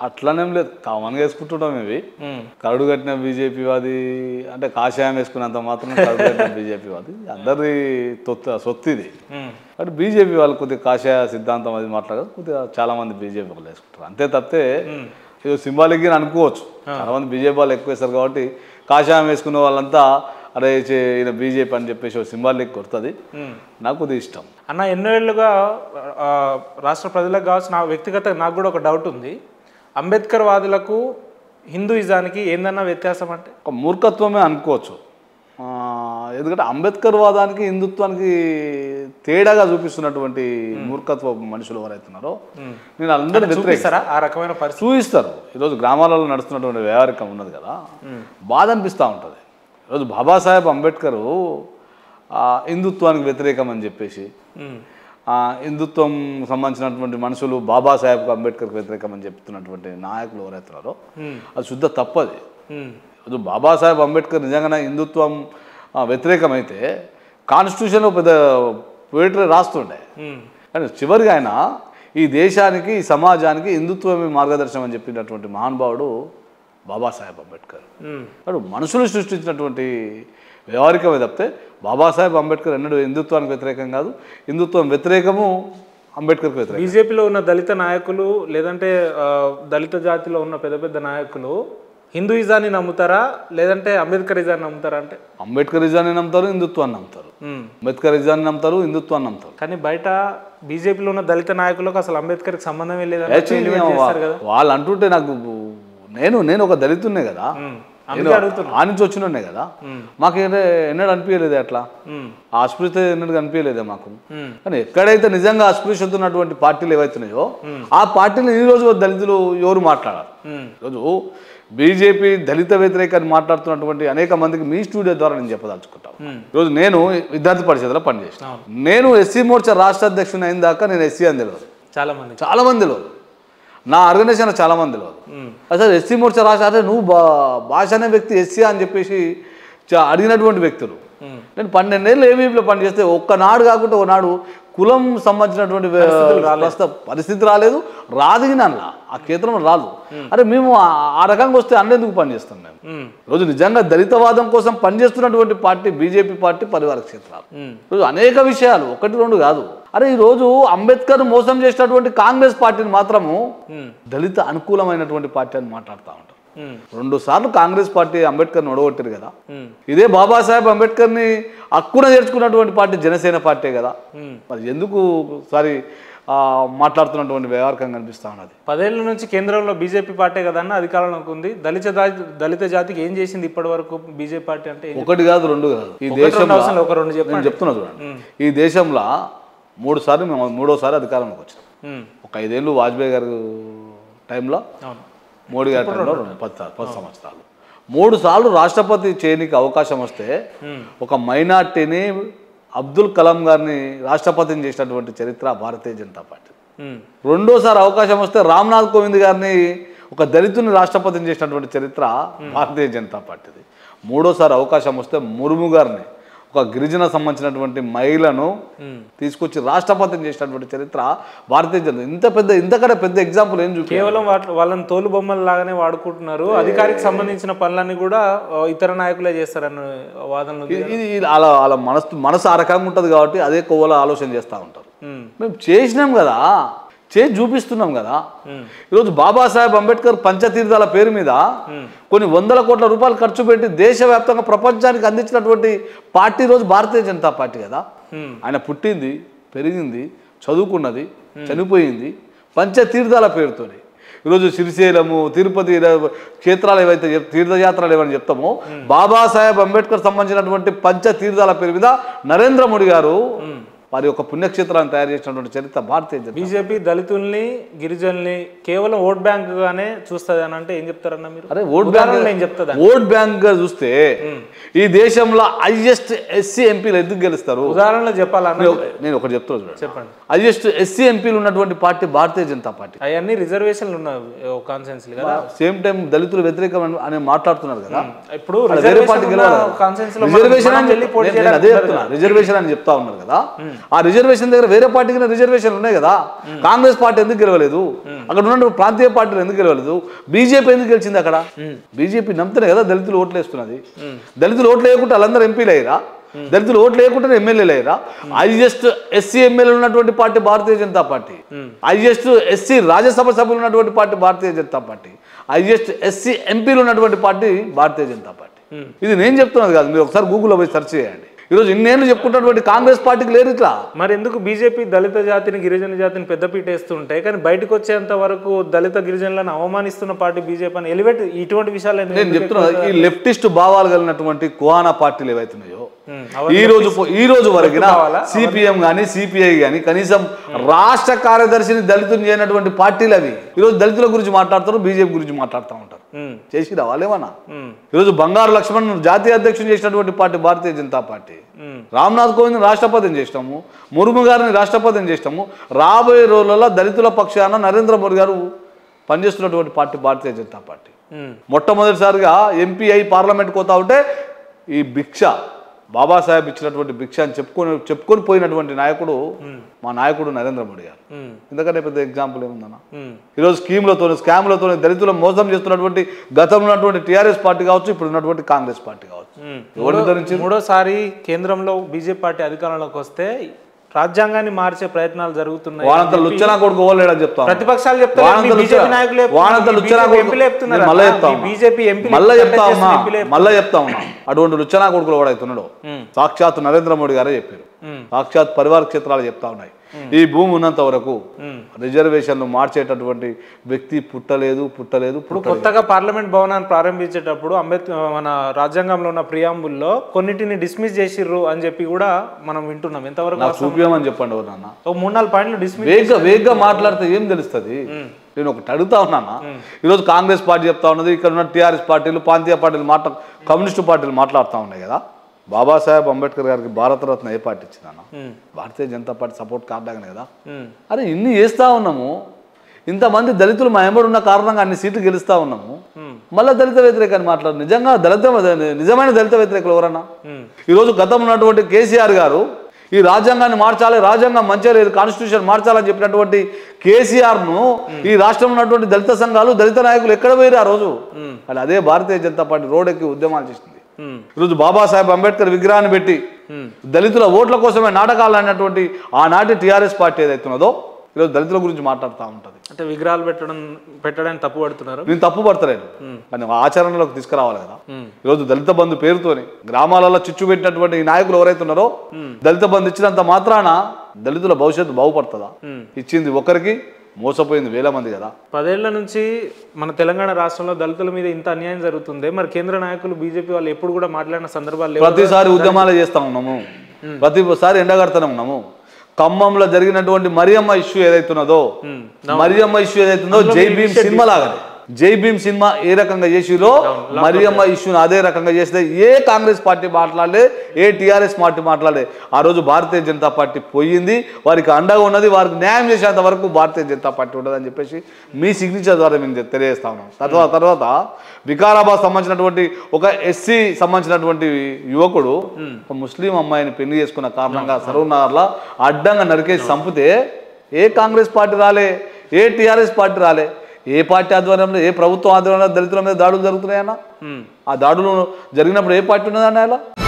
అట్లనేం లేదు కామన్గా వేసుకుంటుంటాం ఇవి ఉమ్, కరడు కట్టిన బీజేపీ వాది అంటే కాషాయం వేసుకున్నంత మాత్రం కరడు కట్టిన బీజేపీ వాది అందరి తొత్తు సొత్తు ఇది ఉమ్, బట్ బీజేపీ వాళ్ళు కొద్దిగా కాషాయ సిద్ధాంతం అది మాట్లాడదు కొద్దిగా చాలా మంది బీజేపీ వాళ్ళు వేసుకుంటారు అంతే తప్పితే ఇది సింబాలిక్ అని అనుకోవచ్చు చాలా మంది బీజేపీ వాళ్ళు ఎక్కువ వేస్తారు కాబట్టి కాషాయం వేసుకున్న వాళ్ళంతా అరే చే- ఈయన బీజేపీ అని చెప్పేసి ఒక సింబాలిక్ కొడుతుంది ఉమ్. నాకు కొద్దిగా ఇష్టం అన్న ఎన్నో ఏళ్ళుగా ఆ, రాష్ట్ర ప్రజలకు కావచ్చు నా వ్యక్తిగత నాకు కూడా ఒక డౌట్ ఉంది అంబేద్కర్ వాదులకు హిందూయిజానికి ఏందన్నా వ్యత్యాసం అంటే ఒక మూర్ఖత్వమే అనుకోవచ్చు ఆ, ఎందుకంటే అంబేద్కర్ వాదానికి హిందుత్వానికి తేడాగా చూపిస్తున్నటువంటి మూర్ఖత్వ మనుషులు ఎవరైతున్నారో నేను అందరూ వ్యతిరేక చూపిస్తారా ఆ రకమైన పరిస్థితి చూపిస్తారు ఈరోజు గ్రామాలలో నడుస్తున్నటువంటి వ్యవహారికం ఉన్నది కదా బాధ అనిపిస్తూ ఉంటుంది ఈరోజు బాబాసాహెబ్ అంబేద్కర్ హిందుత్వానికి వ్యతిరేకం అని చెప్పేసి ఉమ్, ఆ, హిందుత్వం సంబంధించినటువంటి మనుషులు బాబాసాహెబ్ అంబేద్కర్కి వ్యతిరేకం అని చెప్తున్నటువంటి నాయకులు ఎవరైతున్నారో ఉమ్, అది శుద్ధ తప్పది ఉమ్, ఈరోజు బాబాసాహెబ్ అంబేద్కర్ నిజంగానే హిందుత్వం ఆ, వ్యతిరేకమైతే కాన్స్టిట్యూషన్లో పెద్ద పోయిటరీ రాస్తుండే ఉమ్, కానీ చివరిగా ఆయన ఈ దేశానికి ఈ సమాజానికి హిందుత్వమే మార్గదర్శనం అని చెప్పినటువంటి మహానుభావుడు బాబాసాహెబ్ అంబేద్కర్ ఉమ్, వాడు మనుషులు సృష్టించినటువంటి వ్యవహారికమే తప్పితే బాబాసాహెబ్ అంబేద్కర్ ఎన్నడూ హిందుత్వానికి వ్యతిరేకం కాదు హిందుత్వం వ్యతిరేకము అంబేద్కర్కి వ్యతిరేకం బీజేపీలో ఉన్న దళిత నాయకులు లేదంటే ఆ, దళిత జాతిలో ఉన్న పెద్ద పెద్ద నాయకులు హిందూయిజాన్ని నమ్ముతారా లేదంటే అంబేద్కరిజాన్ని నమ్ముతారా అంటే అంబేద్కరిజాన్ని నమ్ముతారు హిందుత్వాన్ని నమ్ముతారు ఉమ్. అంబేద్కరిజాన్ని నమ్ముతారు హిందుత్వాన్ని నమ్ముతారు కానీ బయట బీజేపీలో ఉన్న దళిత నాయకులకు అసలు అంబేద్కర్కి సంబంధమే లేదని Actually, ఎలివేట్ చేస్తారు కదా వాళ్ళు అంటుంటే నాకు నేను నేను ఒక దళితున్నే కదా ఉమ్, నేను అందుకే అడుగుతున్నా ఆ నుంచి వచ్చినున్నే కదా మాకు ఏంటే ఎన్నడూ అనిపించలేదే అట్లా ఉమ్, ఆ అస్పృశ్యత ఎన్నడూ అనిపించలేదే మాకు ఉమ్, కానీ ఎక్కడైతే నిజంగా అస్పృశ్యత ఉన్నటువంటి పార్టీలు ఏవైతున్నాయో ఆ పార్టీలు ఈ రోజు దళితులు ఎవరు మాట్లాడారు ఉమ్, ఈరోజు బీజేపీ దళిత వ్యతిరేకాన్ని మాట్లాడుతున్నటువంటి అనేక మందికి మీ స్టూడియో ద్వారా నేను చెప్పదలుచుకుంటాను ఉమ్. ఈరోజు నేను విద్యార్థి పరిషత్లో పనిచేసిన నేను ఎస్సీ మోర్చా రాష్ట్ర అధ్యక్షుని అయిన దాకా నేను ఎస్సీ అని తెలియదు చాలా మంది చాలా మంది తెలియదు నా ఆర్గనైజేషన్ చాలా మంది తెలియదు ఉమ్, అసలు ఎస్సీ మోర్చా రాష్ట్ర అంటే నువ్వు బా భాష అనే వ్యక్తి ఎస్సీ అని చెప్పేసి చ- అడిగినటువంటి వ్యక్తులు ఉమ్, నేను పన్నెండేళ్ళు ఏమీలో పనిచేస్తే ఒక్కనాడు కాకుండా ఒకనాడు కులం సంబంధించినటువంటి వే- ప్రస్తుత పరిస్థితి రాలేదు రాదు అలా ఆ కేంద్రం రాదు అరే మేము ఆ- ఆ రకంగా వస్తే అన్నేందుకు పనిచేస్తాం మేము ఉమ్, రోజు నిజంగా దళితవాదం కోసం పనిచేస్తున్నటువంటి పార్టీ బీజేపీ పార్టీ పరివార క్షేత్రాలు ఉమ్, రోజు అనేక విషయాలు ఒకటి రెండు కాదు అరే ఈ రోజు అంబేద్కర్ మోసం చేసినటువంటి కాంగ్రెస్ పార్టీని మాత్రము ఉమ్, దళిత అనుకూలమైనటువంటి పార్టీ అని మాట్లాడుతూ ఉంటారు ఉమ్, రెండు సార్లు కాంగ్రెస్ పార్టీ అంబేద్కర్ని ఒడగొట్టారు కదా ఉమ్, ఇదే బాబాసాహెబ్ అంబేద్కర్ని హక్కున చేర్చుకున్నటువంటి పార్టీ జనసేన పార్టీ కదా ఉమ్. మరి ఎందుకు సారి ఆ, మాట్లాడుతున్నటువంటి వ్యవహారికం కనిపిస్తా ఉన్నది పదేళ్ల నుంచి కేంద్రంలో బీజేపీ పార్టీ కదన్న అధికారంలోకి ఉంది దళిత జాతి దళిత జాతికి ఏం చేసింది ఇప్పటి వరకు బీజేపీ పార్టీ అంటే ఏం- ఒకటి కాదు రెండు కాదు ఈ ఒకటి రెండు దేశంలో అవసరం లేదు, ఒక రెండు చెప్పండి నేను చెప్తున్నా చూడండి ఈ దేశంలో మూడు సార్లు మేము మూడోసారి అధికారంలోకి వచ్చినాం ఉమ్, ఒక ఐదేళ్ళు వాజ్పేయి గారు టైంలో అవును మోడీ గారి టైంలో రెండు పది సార్లు పది సంవత్సరాలు మూడు సార్లు రాష్ట్రపతి చేయనికి అవకాశం వస్తే ఒక మైనార్టీని అబ్దుల్ కలాం గారిని రాష్ట్రపతిని చేసినటువంటి చరిత్ర భారతీయ జనతా పార్టీ ఉమ్, రెండోసారి అవకాశం వస్తే రామ్నాథ్ కోవింద్ గారిని ఒక దళితుని రాష్ట్రపతిని చేసినటువంటి చరిత్ర భారతీయ జనతా పార్టీది మూడోసారి అవకాశం వస్తే ముర్ము గారిని ఒక గిరిజన సంబంధించినటువంటి మహిళను తీసుకొచ్చి రాష్ట్రపతిని చేసినటువంటి చరిత్ర భారతీయ జనతా ఇంత పెద్ద ఇంతకంటే పెద్ద ఎగ్జాంపుల్ ఏం చూపి కేవలం వాటి వాళ్ళని తోలు బొమ్మల లాగానే వాడుకుంటున్నారు అధికారికి సంబంధించిన పనులన్నీ కూడా ఆ, ఇతర నాయకులే చేస్తారన్న వాదనలు ఉంది. ఇది ఇది అలా అలా మనసు మనసు ఆ రకంగా ఉంటుంది కాబట్టి అదే కొవ్వలో ఆలోచన చేస్తూ ఉంటారు ఉమ్, మేము చేసినాం కదా చేసి చూపిస్తున్నాం కదా ఉమ్, ఈరోజు బాబాసాహెబ్ అంబేద్కర్ పంచతీర్థాల పేరు మీద కొన్ని వందల కోట్ల రూపాయలు ఖర్చు పెట్టి దేశవ్యాప్తంగా ప్రపంచానికి అందించినటువంటి పార్టీ ఈరోజు భారతీయ జనతా పార్టీ కదా ఉమ్, ఆయన పుట్టింది పెరిగింది చదువుకున్నది చనిపోయింది పంచతీర్థాల పేరుతోని ఈరోజు శ్రీశైలము తిరుపతి ఇలా క్షేత్రాలు ఏవైతే చెప్- తీర్థయాత్రలు ఏవని చెప్తామో బాబాసాహెబ్ అంబేద్కర్ సంబంధించినటువంటి పంచతీర్థాల పేరు మీద నరేంద్ర మోడీ గారు వారి యొక్క పుణ్యక్షేత్రాన్ని తయారు చేసినటువంటి చరిత్ర భారతీయ జనతా బీజేపీ దళితుల్ని గిరిజనుల్ని కేవలం ఓట్ బ్యాంక్ గానే చూస్తుంది అని అంటే ఏం చెప్తారన్న మీరు అరే ఓట్ ఉదాహరణ బ్యాంక్ నేను చెప్తా ఓట్ బ్యాంక్ గా చూస్తే ఈ దేశంలో హైయెస్ట్ ఎస్సీ ఎంపీలు ఎందుకు గెలుస్తారు ఉదాహరణలో చెప్పాలన్న నేను- నేను ఒకటి చెప్తున్నా చూడండి చెప్పండి హైయెస్ట్ ఎస్సీ ఎంపీలు ఉన్నటువంటి పార్టీ భారతీయ జనతా పార్టీ అవన్నీ రిజర్వేషన్లు ఉన్నాయి కాన్సెన్స్ కదా సేమ్ టైం దళితులు వ్యతిరేకం అని- అని మాట్లాడుతున్నారు కదా ఇప్పుడు అలా వేరే పార్టీ రిజర్వేషన్ గెలవాలి కాన్సెన్స్ లో రిజర్వేషన్ మనం అని వెళ్ళి పోటీ నేను- నేను చేయడానికి అదే కుదరదు. చెప్తున్నా రిజర్వేషన్ అని చెప్తా ఉన్నారు కదా ఆ రిజర్వేషన్ దగ్గర వేరే పార్టీకి రిజర్వేషన్ ఉన్నాయి కదా కాంగ్రెస్ పార్టీ ఎందుకు గెలవలేదు అక్కడ ఉన్న ప్రాంతీయ పార్టీలు ఎందుకు గెలవలేదు బీజేపీ ఎందుకు గెలిచింది అక్కడ బీజేపీ నమ్మితేనే కదా దళితులు ఓట్లు వేస్తున్నది దళితులు ఓట్లు వేయకుంటే వాళ్ళందరూ ఎంపీలు అయ్యారా దళితులు ఓట్లు వేయకుంటే ఎమ్మెల్యేలు అయ్యారా హైయెస్ట్ ఎస్సీ ఎమ్మెల్యేలు ఉన్నటువంటి party Bharatiya Janata Party highest SC Rajya Sabha సభ్యులు ఉన్నటువంటి party Bharatiya Janata Party highest SC ఎంపీలు ఉన్నటువంటి పార్టీ భారతీయ జనతా పార్టీ ఇది నేను చెప్తున్నది కాదు మీరు ఒకసారి గూగుల్లో పోయి సెర్చ్ చేయండి ఈరోజు ఇన్నేళ్ళు చెప్పుకుంటున్నటువంటి కాంగ్రెస్ పార్టీకి లేరు ఇట్లా మరి ఎందుకు బీజేపీ దళిత జాతిని గిరిజన జాతిని పెద్దపీట వేస్తుంటే కానీ బయటకు వచ్చేంత వరకు దళిత గిరిజనులను అవమానిస్తున్న పార్టీ బీజేపీ అని ఎలివేట్ ఇటువంటి విషయాలు ఎందుకు- నేను చెప్తున్నా ఈ లెఫ్టిస్ట్ భావాలు కలిగినటువంటి కువానా పార్టీలు ఏవైతున్నాయో ఉమ్, ఈ రోజు పో- ఈ రోజు వరకున సిపిఎం గానీ సిపిఐ గానీ కనీసం రాష్ట్ర కార్యదర్శిని దళితుని చేయనటువంటి పార్టీలు అవి ఈరోజు దళితుల గురించి మాట్లాడతారు బీజేపీ గురించి మాట్లాడుతూ ఉంటారు ఉమ్, చేసి రావాలేమన్నా ఉమ్, ఈరోజు బంగారు లక్ష్మణ్ జాతీయ అధ్యక్షుని చేసినటువంటి పార్టీ భారతీయ జనతా పార్టీ ఉమ్. రామ్నాథ్ కోవింద్ రాష్ట్రపతిని చేసినాము ముర్ము గారిని రాష్ట్రపతిని చేసినాము రాబోయే రోజులలో దళితుల పక్షాన నరేంద్ర మోడీ గారు పనిచేస్తున్నటువంటి పార్టీ భారతీయ జనతా పార్టీ ఉమ్, మొట్టమొదటిసారిగా ఎంపీ అయి పార్లమెంట్ పోతా ఉంటే ఈ భిక్ష బాబాసాహెబ్ ఇచ్చినటువంటి భిక్ష అని చెప్పుకొని చెప్పుకొని పోయినటువంటి నాయకుడు మా నాయకుడు నరేంద్ర మోడీ గారు ఉమ్, ఎందుకంటే పెద్ద ఎగ్జాంపుల్ ఏముందన్న ఉమ్, ఈరోజు ఈరోజు స్కీమ్లతో స్కామ్లతో దళితులను మోసం చేస్తున్నటువంటి గతంలో ఉన్నటువంటి టీఆర్ఎస్ పార్టీ కావచ్చు ఇప్పుడు ఉన్నటువంటి కాంగ్రెస్ పార్టీ కావచ్చు ఉమ్. ఎవరు నిర్ధారించారు? మూడోసారి కేంద్రంలో బీజేపీ పార్టీ అధికారంలోకి వస్తే రాజ్యాంగాన్ని మార్చే ప్రయత్నాలు జరుగుతున్నాయి వానంత లుచ్చనా కొడుకు ఓలేడని చెప్తా ఉన్నా. ప్రతిపక్షాలు చెప్తారు వానంత మీ బీజేపీ లుచ్చనా- నాయకులు చెప్తున్నారు, వానంత మీ లుచ్చనా బీజేపీ కొడుకు- ఎంపీలు చెప్తున్నారు నేను మళ్ళా అన్న, చెప్తా మీ ఉన్నా. బీజేపీ ఎంపీలు మళ్ళా కంటెస్ట్ చెప్తా చేస్తున్న ఉన్నా ఎంపీలు చెప్తున్నారు. మళ్ళా చెప్తా ఉన్నా అటువంటి లుచ్చనా కొడుకులు ఎవడైతున్నాడో సాక్షాత్ నరేంద్ర మోడీ గారే చెప్పారు సాక్షాత్ పరివార క్షేత్రాలు చెప్తా ఉన్నాయి ఈ భూమి ఉన్నంత వరకు రిజర్వేషన్లు మార్చేటటువంటి వ్యక్తి పుట్టలేదు పుట్టలేదు ఇప్పుడు పుట్టలేదు కొత్తగా పార్లమెంట్ భవనాన్ని ప్రారంభించేటప్పుడు అంబేద్కర్ మన రాజ్యాంగంలో ఉన్న ప్రియాంబుల్లో కొన్నిటిని డిస్మిస్ చేసిర్రు అని చెప్పి కూడా మనం వింటున్నాం ఎంతవరకు నాకు చూపించమని చెప్పండి ఎవరు నాన్న ఒక మూడు నాలుగు పాయింట్లు డిస్మిస్ వేగ వేగంగా మాట్లాడితే ఏం తెలుస్తుంది నేను ఒకటి అడుగుతా ఉన్నానా ఈరోజు కాంగ్రెస్ పార్టీ చెప్తా ఉన్నది ఇక్కడ ఉన్న టీఆర్ఎస్ పార్టీలు ప్రాంతీయ పార్టీలు మాట్లా కమ్యూనిస్టు పార్టీలు మాట్లాడుతూ ఉన్నాయి కదా బాబాసాహెబ్ అంబేద్కర్ గారికి భారతరత్న ఏ పార్టీ ఇచ్చిందన్న భారతీయ జనతా పార్టీ సపోర్ట్ కార్డాగనే కదా అరే ఇన్ని చేస్తా ఉన్నాము ఇంతమంది దళితులు మా ఎంబడి ఉన్న కారణంగా అన్ని సీట్లు గెలుస్తా ఉన్నాము మళ్ళీ దళిత వ్యతిరేకాన్ని మాట్లాడు నిజంగా దళిత నిజమైన దళిత వ్యతిరేకులు ఎవరన్నా ఈరోజు గతం ఉన్నటువంటి కేసీఆర్ గారు ఈ రాజ్యాంగాన్ని మార్చాలి రాజ్యాంగం మంచిగా లేదు కాన్స్టిట్యూషన్ మార్చాలని చెప్పినటువంటి కేసీఆర్ను ఈ రాష్ట్రంలో ఉన్నటువంటి దళిత సంఘాలు దళిత నాయకులు ఎక్కడ పోయారు ఆ రోజు అది అదే భారతీయ జనతా పార్టీ రోడ్ ఎక్కి ఉద్యమాలు చేసింది ఈరోజు బాబాసాహెబ్ అంబేద్కర్ విగ్రహాన్ని పెట్టి దళితుల ఓట్ల కోసమే నాటకాలు అన్నటువంటి ఆనాటి టీఆర్ఎస్ పార్టీ ఏదైతున్నదో ఈరోజు దళితుల గురించి మాట్లాడుతూ ఉంటుంది అంటే విగ్రహాలు పెట్టడం పెట్టడానికి తప్పు పడుతున్నారు నేను తప్పు పడతలేను కానీ ఆచరణలోకి తీసుకురావాలి కదా ఈరోజు దళిత బంధు పేరుతోని గ్రామాలలో చిచ్చు పెట్టినటువంటి ఈ నాయకులు ఎవరైతే ఉన్నారో దళిత బంధు ఇచ్చినంత మాత్రాన దళితుల భవిష్యత్తు బాగుపడుతుందా ఇచ్చింది ఒకరికి మోసపోయింది వేల మంది కదా పదేళ్ల నుంచి మన తెలంగాణ రాష్ట్రంలో దళితుల మీద ఇంత అన్యాయం జరుగుతుంది మరి కేంద్ర నాయకులు బీజేపీ వాళ్ళు ఎప్పుడు కూడా మాట్లాడిన సందర్భాలు లేవు ప్రతిసారి ఉద్యమాలు చేస్తా ఉన్నాము ప్రతిసారి ఎండగడుతూనే ఉన్నాము ఖమ్మంలో జరిగినటువంటి మరియమ్మ ఇష్యూ ఏదైతున్నదో మరియమ్మ ఇష్యూ ఏదైతుందో జై భీమ్ సినిమా లాగానే జై భీమ్ సినిమా ఏ రకంగా చేసిరో మరియమ్మ ఇష్యూని అదే రకంగా చేస్తే ఏ కాంగ్రెస్ పార్టీ మాట్లాడలే ఏ టీఆర్ఎస్ పార్టీ మాట్లాడే ఆ రోజు భారతీయ జనతా పార్టీ పోయింది వారికి అండగా ఉన్నది వారికి న్యాయం చేసేంత వరకు భారతీయ జనతా పార్టీ ఉండదని చెప్పేసి మీ సిగ్నేచర్ ద్వారా మేము తెలియజేస్తా ఉన్నాం తర్వాత తర్వాత వికారాబాద్ సంబంధించినటువంటి ఒక ఎస్సీ సంబంధించినటువంటి యువకుడు ఒక ముస్లిం అమ్మాయిని పెళ్లి చేసుకున్న కారణంగా సరూనగర్లో అడ్డంగా నరికేసి చంపితే ఏ కాంగ్రెస్ పార్టీ రాలే ఏ టీఆర్ఎస్ పార్టీ రాలే ఏ పార్టీ ఆధ్వర్యంలో ఏ ప్రభుత్వం ఆధ్వర్యంలో దళితుల మీద దాడులు జరుగుతున్నాయన్నా ఆ దాడులు జరిగినప్పుడు ఏ పార్టీ ఉన్నదన్న ఇలా